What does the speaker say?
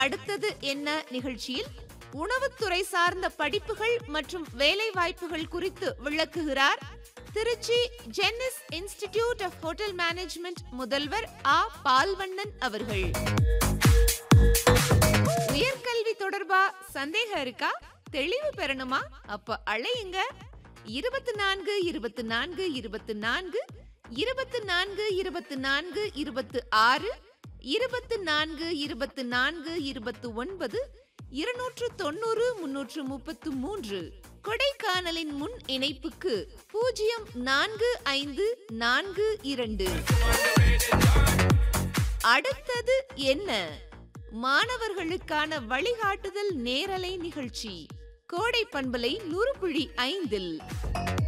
அடுத்தது என்ன நிகழ்ச்சியில் உணவுத்துறை சார்ந்த படிப்புகள் மற்றும் வேலை வாய்ப்புகள் குறித்து விளக்குகிறார் Trichy Jennys institute of hotel management முதல்வர் ஆ பால்வண்ணன் அவர்கள் உயர்கல்வி தொடர்பா சந்தேகம் இருக்கா தெளிவு பெறணுமா அப்ப அழையுங்க இருபத்தி நான்கு இருபத்தி நான்கு இருபத்தி நான்கு இருபத்தி நான்கு இருபத்தி நான்கு இருபத்தி ஆறு இருபத்தி நான்கு இருபத்தி நான்கு இருபத்தி ஒன்பது இருநூற்று தொண்ணூறு முன்னூற்று முப்பத்து மூன்று கொடைக்கானலின் முன் இணைப்புக்கு பூஜ்ஜியம் நான்கு ஐந்து நான்கு இரண்டு அடுத்தது என்ன மாணவர்களுக்கான வழிகாட்டுதல் நேரலை நிகழ்ச்சி கோடை பண்பலை நூறு புள்ளி ஐந்தில்